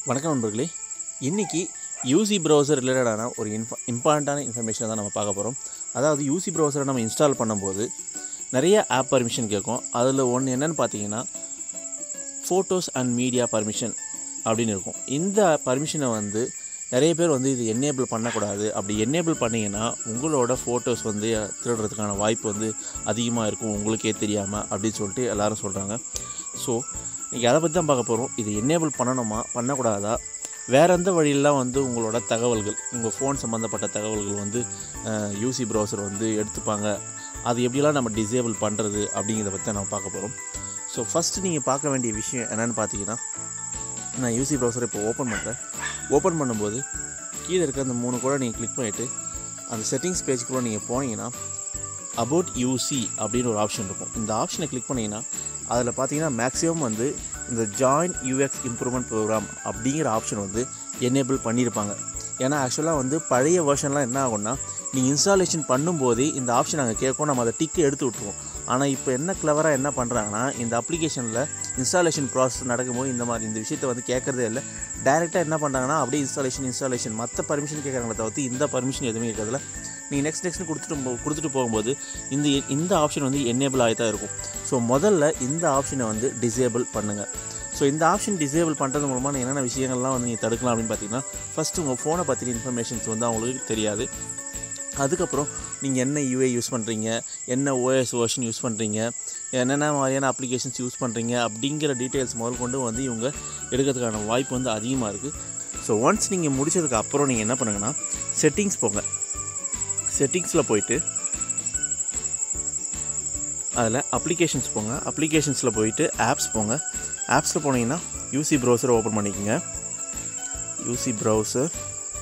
வணக்கம் நண்பர்களே இன்றைக்கி யூசி ப்ரௌசர் ரிலேட்டடான ஒரு இன்ஃப இம்பார்ட்டண்ட்டான இன்ஃபர்மேஷனை தான் நம்ம பார்க்க போகிறோம் அதாவது யூசி ப்ரௌசரை நம்ம இன்ஸ்டால் பண்ணும்போது நிறைய ஆப் பர்மிஷன் கேட்கும் அதில் ஒன்று என்னென்னு பார்த்தீங்கன்னா ஃபோட்டோஸ் அண்ட் மீடியா பர்மிஷன் அப்படின்னு இருக்கும் இந்த பர்மிஷனை வந்து நிறைய பேர் வந்து இது என்னேபிள் பண்ணக்கூடாது அப்படி என்னேபிள் பண்ணிங்கன்னா உங்களோட ஃபோட்டோஸ் வந்து திருடுறதுக்கான வாய்ப்பு வந்து அதிகமாக இருக்கும் உங்களுக்கே தெரியாமல் அப்படின்னு சொல்லிட்டு எல்லாரும் சொல்கிறாங்க ஸோ இன்றைக்கி அதை பற்றி தான் பார்க்க போகிறோம் இது என்னேபிள் பண்ணணுமா பண்ணக்கூடாதா வேறு எந்த வழியெல்லாம் வந்து உங்களோட தகவல்கள் உங்கள் ஃபோன் சம்மந்தப்பட்ட தகவல்கள் வந்து யூசி ப்ரௌசர் வந்து எடுத்துப்பாங்க அது எப்படிலாம் நம்ம டிசேபிள் பண்ணுறது அப்படிங்கிறத பற்றி தான் நம்ம பார்க்க போகிறோம் ஸோ ஃபஸ்ட்டு நீங்கள் பார்க்க வேண்டிய விஷயம் என்னென்னு பார்த்தீங்கன்னா நான் யூசி ப்ரௌசரை இப்போ ஓப்பன் பண்ணுறேன் ஓப்பன் பண்ணும்போது கீழே இருக்க அந்த மூணு கூட நீங்கள் கிளிக் பண்ணிவிட்டு அந்த செட்டிங்ஸ் பேஜுக்குள்ளே நீங்கள் போனீங்கன்னா அபவுட் யூசி அப்படின்னு ஒரு ஆப்ஷன் இருக்கும் இந்த ஆப்ஷனை கிளிக் பண்ணிங்கன்னா அதில் பார்த்தீங்கன்னா மேக்ஸிமம் வந்து இந்த ஜாயின் யூஎக்ஸ் இம்ப்ரூவ்மெண்ட் ப்ரோக்ராம் அப்படிங்கிற ஆப்ஷன் வந்து எனேபிள் பண்ணியிருப்பாங்க ஏன்னா ஆக்சுவலாக வந்து பழைய வெர்ஷன்லாம் என்ன ஆகும்னா நீங்கள் இன்ஸ்டாலேஷன் பண்ணும்போதே இந்த ஆப்ஷன் அங்கே கேட்கும் நம்ம அதை டிக்கு எடுத்து விட்ருவோம் ஆனால் இப்போ என்ன கிளவராக என்ன பண்ணுறாங்கன்னா இந்த அப்ளிகேஷனில் இன்ஸ்டாலேஷன் ப்ராசஸ் நடக்கும்போது இந்த மாதிரி இந்த விஷயத்தை வந்து கேட்குறதே இல்லை டேரெக்டாக என்ன பண்ணுறாங்கன்னா அப்படியே இன்ஸ்டாலேஷன் இன்ஸ்டாலேஷன் மற்ற பர்மிஷன் கேட்குறாங்களே தவிர்த்து இந்த பர்மிஷன் எதுவுமே இருக்கிறதுல நீங்கள் நெக்ஸ்ட் நெக்ஸ்ட் கொடுத்துட்டு போ- கொடுத்துட்டு போகும்போது இந்த இந்த ஆப்ஷன் வந்து என்னேபிள் ஆகி தான் இருக்கும் ஸோ முதல்ல இந்த ஆப்ஷனை வந்து டிசேபிள் பண்ணுங்கள் ஸோ இந்த ஆப்ஷன் டிசேபிள் பண்ணுறது மூலமாக நீங்கள் என்னென்ன விஷயங்கள்லாம் வந்து நீங்கள் தடுக்கலாம் அப்படின்னு பார்த்தீங்கன்னா ஃபஸ்ட்டு உங்கள் ஃபோனை பற்றின இன்ஃபர்மேஷன்ஸ் வந்து அவங்களுக்கு தெரியாது அதுக்கப்புறம் நீங்கள் என்ன யூஏ யூஸ் பண்ணுறீங்க என்ன ஓஎஸ் வெர்ஷன் யூஸ் பண்ணுறீங்க என்னென்ன மாதிரியான அப்ளிகேஷன்ஸ் யூஸ் பண்ணுறீங்க அப்படிங்கிற டீட்டெயில்ஸ் முதல் கொண்டு வந்து இவங்க எடுக்கிறதுக்கான வாய்ப்பு வந்து அதிகமாக இருக்குது ஸோ ஒன்ஸ் நீங்கள் முடிச்சதுக்கு அப்புறம் நீங்கள் என்ன பண்ணுங்கன்னா செட்டிங்ஸ் போங்க செட்டிங்ஸில் போயிட்டு அதில் அப்ளிகேஷன்ஸ் போங்க அப்ளிகேஷன்ஸில் போயிட்டு ஆப்ஸ் போங்க ஆப்ஸில் போனீங்கன்னா யூசி ப்ரௌசரை ஓப்பன் பண்ணிக்கோங்க UC browser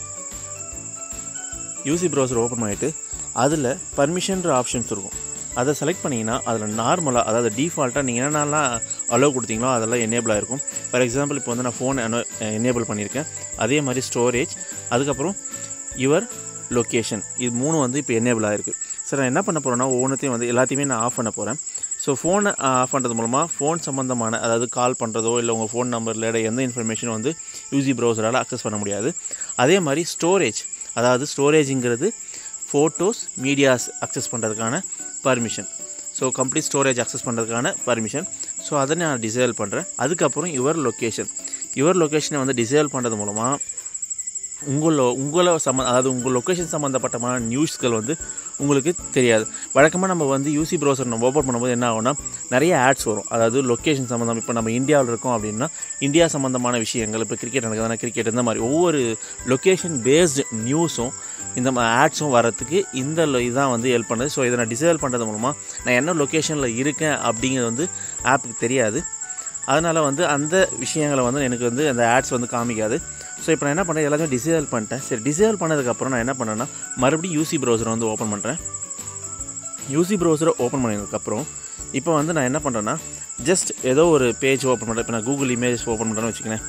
UC browser open பண்ணிவிட்டு அதில் பர்மிஷன்ற ஆப்ஷன்ஸ் இருக்கும் அதை செலக்ட் பண்ணிங்கன்னா அதில் நார்மலாக அதாவது டிஃபால்ட்டாக நீங்கள் என்னென்னலாம் அலோவ் கொடுத்தீங்களோ அதெல்லாம் எனேபிள் ஆகிருக்கும் ஃபார் எக்ஸாம்பிள் இப்போ வந்து நான் ஃபோன் எனேபிள் பண்ணியிருக்கேன் அதே மாதிரி ஸ்டோரேஜ் அதுக்கப்புறம் யுவர் லொக்கேஷன் இது மூணு வந்து இப்போ எனேபிள் ஆகிருக்கு சார் நான் என்ன பண்ண போகிறேன்னா ஒவ்வொன்றத்தையும் வந்து எல்லாத்தையுமே நான் ஆஃப் பண்ண போகிறேன் ஸோ ஃபோனை ஆஃப் பண்ணுறது மூலமாக ஃபோன் சம்மந்தமான அதாவது கால் பண்ணுறதோ இல்லை உங்கள் ஃபோன் நம்பரில் எந்த இன்ஃபர்மேஷனும் வந்து யூசி ப்ரௌசரால் அக்சஸ் பண்ண முடியாது அதே மாதிரி ஸ்டோரேஜ் அதாவது ஸ்டோரேஜுங்கிறது ஃபோட்டோஸ் மீடியாஸ் அக்சஸ் பண்ணுறதுக்கான permission so complete storage access பண்ணுறதுக்கான பர்மிஷன் ஸோ அதை நான் டிசேபிள் பண்ணுறேன் அதுக்கப்புறம் யுவர் லொக்கேஷன் யுவர் லொக்கேஷனை வந்து டிசேபிள் பண்ணுறது மூலமாக உங்களோ உங்களை சம்ம அதாவது உங்கள் லொக்கேஷன் சம்மந்தப்பட்டமான நியூஸ்கள் வந்து உங்களுக்கு தெரியாது வழக்கமாக நம்ம வந்து யூசி ப்ரௌசர் நம்ம ஓப்பன் பண்ணும்போது என்ன ஆகும்னா நிறைய ஆட்ஸ் வரும் அதாவது லொக்கேஷன் சம்மந்தம் இப்போ நம்ம இந்தியாவில் இருக்கோம் அப்படின்னா இந்தியா சம்மந்தமான விஷயங்கள் இப்போ கிரிக்கெட் நடக்குதுன்னா கிரிக்கெட் இந்த மாதிரி ஒவ்வொரு லொக்கேஷன் பேஸ்டு நியூஸும் இந்த ஆட்ஸும் வரத்துக்கு இந்த lo- இதுதான் வந்து ஹெல்ப் பண்ணுது ஸோ இதை நான் டிசேபிள் பண்ணுறது மூலமாக நான் என்ன லொக்கேஷனில் இருக்கேன் அப்படிங்கிறது வந்து ஆப்புக்கு தெரியாது அதனால் வந்து அந்த விஷயங்களை வந்து எனக்கு வந்து அந்த ஆட்ஸ் வந்து காமிக்காது ஸோ இப்போ நான் என்ன பண்ணேன் எல்லாத்தையும் டிசேபிள் பண்ணிட்டேன் சரி டிசேபிள் பண்ணதுக்கப்புறம் நான் என்ன பண்ணேன்னா மறுபடியும் யூசி ப்ரௌசரை வந்து ஓப்பன் பண்ணுறேன் யூசி ப்ரௌசரை ஓப்பன் பண்ணதுக்கப்புறம் இப்போ வந்து நான் என்ன பண்ணுறேன்னா ஜஸ்ட் ஏதோ ஒரு பேஜ் ஓப்பன் பண்ணுறேன் இப்போ நான் கூகுள் இமேஜஸ் ஓப்பன் பண்ணுறேன்னு வச்சுக்கிறேன்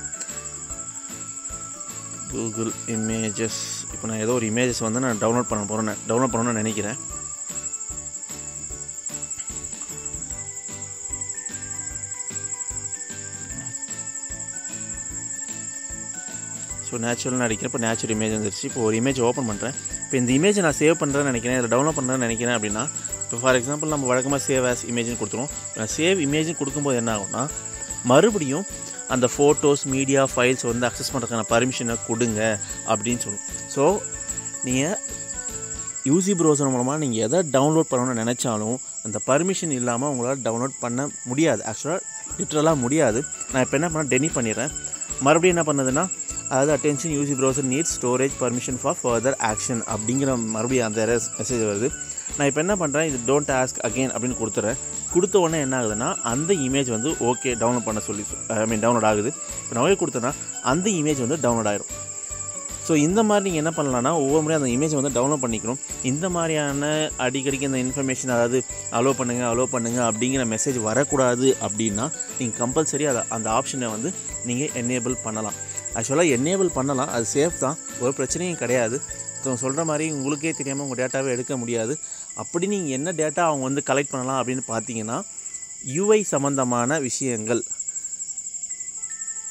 கூகுள் இமேஜஸ் இப்போ நான் ஏதோ ஒரு இமேஜஸ் வந்து நான் டவுன்லோட் பண்ண போகிறேன் டவுன்லோட் பண்ணணும்னு நினைக்கிறேன் ஸோ நேச்சுரல் நடிக்கிறேன் இப்போ நேச்சுரல் இமேஜ் வந்துருச்சு இப்போ ஒரு இமேஜ் ஓப்பன் பண்ணுறேன் இப்போ இந்த இமேஜை நான் சேவ் பண்ணுறேன்னு நினைக்கிறேன் இதில் டவுன்லோட் பண்ணுறேன்னு நினைக்கிறேன் அப்படின்னா இப்போ ஃபார் எக்ஸாம்பிள் நம்ம வழக்கமாக சேவ் ஆஸ் இமேஜ்னு கொடுத்துருவோம் நான் சேவ் இமேஜ்னு கொடுக்கும்போது என்ன ஆகும்னா மறுபடியும் அந்த ஃபோட்டோஸ் மீடியா ஃபைல்ஸ் வந்து அக்சஸ் பண்ணுறதுக்கான பர்மிஷனை கொடுங்க அப்படின்னு சொல்லும் ஸோ நீங்கள் யூசி ப்ரௌசர் மூலமாக நீங்கள் எதை டவுன்லோட் பண்ணணும்னு நினச்சாலும் அந்த பர்மிஷன் இல்லாமல் உங்களால் டவுன்லோட் பண்ண முடியாது ஆக்சுவலாக லிட்ரலாக முடியாது நான் இப்போ என்ன பண்ண டெனி பண்ணிடுறேன் மறுபடியும் என்ன பண்ணுதுன்னா அதாவது attention UC browser need storage permission for further action அப்படிங்கிற மறுபடியும் அந்த மெசேஜ் வருது நான் இப்போ என்ன பண்ணுறேன் இது டோன்ட் ஆஸ்க் அகைன் அப்படின்னு கொடுத்துறேன் கொடுத்த உடனே என்ன ஆகுதுன்னா அந்த இமேஜ் வந்து ஓகே டவுன்லோட் பண்ண சொல்லி ஐ மீன் டவுன்லோட் ஆகுது இப்போ நான் ஓகே கொடுத்தேன்னா அந்த இமேஜ் வந்து டவுன்லோட் ஆயிரும் ஸோ இந்த மாதிரி நீங்கள் என்ன பண்ணலாம்னா ஒவ்வொரு முறையும் அந்த இமேஜை வந்து டவுன்லோட் பண்ணிக்கணும் இந்த மாதிரியான அடிக்கடிக்கு இந்த இன்ஃபர்மேஷன் அதாவது அலோவ் பண்ணுங்கள் அலோவ் பண்ணுங்கள் அப்படிங்கிற மெசேஜ் வரக்கூடாது அப்படின்னா நீங்கள் கம்பல்சரி அதை அந்த ஆப்ஷனை வந்து நீங்கள் என்னேபிள் பண்ணலாம் ஆக்சுவலாக என்னேபிள் பண்ணலாம் அது சேஃப் தான் ஒரு பிரச்சனையும் கிடையாது ஸோ சொல்கிற மாதிரி உங்களுக்கே தெரியாமல் உங்கள் டேட்டாவை எடுக்க முடியாது அப்படி நீங்கள் என்ன டேட்டா அவங்க வந்து கலெக்ட் பண்ணலாம் அப்படின்னு பார்த்தீங்கன்னா யூஐ சம்மந்தமான விஷயங்கள்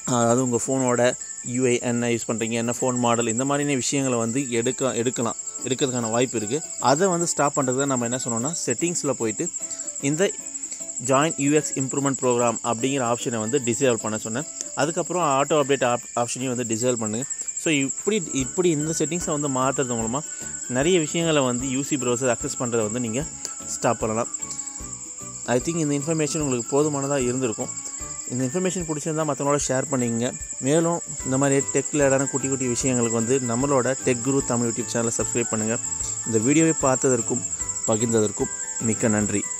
அதாவது உங்கள் ஃபோனோட யூஐ என்ன யூஸ் பண்ணுறீங்க என்ன ஃபோன் மாடல் இந்த மாதிரியான விஷயங்களை வந்து எடுக்க எடுக்கலாம் எடுக்கிறதுக்கான வாய்ப்பு இருக்குது அதை வந்து ஸ்டாப் பண்ணுறதுக்கு நம்ம என்ன சொன்னோம்னா செட்டிங்ஸில் போயிட்டு இந்த ஜாயின் யூஎக்ஸ் இம்ப்ரூவ்மெண்ட் ப்ரோக்ராம் அப்படிங்கிற ஆப்ஷனை வந்து டிசேபிள் பண்ண சொன்னேன் அதுக்கப்புறம் ஆட்டோ அப்டேட் ஆப் ஆப்ஷனையும் வந்து டிசேபிள் பண்ணுங்க ஸோ இப்படி இப்படி இந்த செட்டிங்ஸை வந்து மாற்றுறது மூலமாக நிறைய விஷயங்களை வந்து யூசி ப்ரௌசர் அக்சஸ் பண்ணுறதை வந்து நீங்கள் ஸ்டாப் பண்ணலாம் ஐ திங்க் இந்த இன்ஃபர்மேஷன் உங்களுக்கு போதுமானதாக இருந்திருக்கும் இந்த இன்ஃபர்மேஷன் பிடிச்சிருந்தா மற்றவங்களோட ஷேர் பண்ணிங்க மேலும் இந்த மாதிரி டெக் ரிலேட்டான குட்டி குட்டி விஷயங்களுக்கு வந்து நம்மளோட டெக் குரு தமிழ் யூடியூப் சேனலை சப்ஸ்கிரைப் பண்ணுங்கள் இந்த வீடியோவை பார்த்ததற்கும் பகிர்ந்ததற்கும் மிக்க நன்றி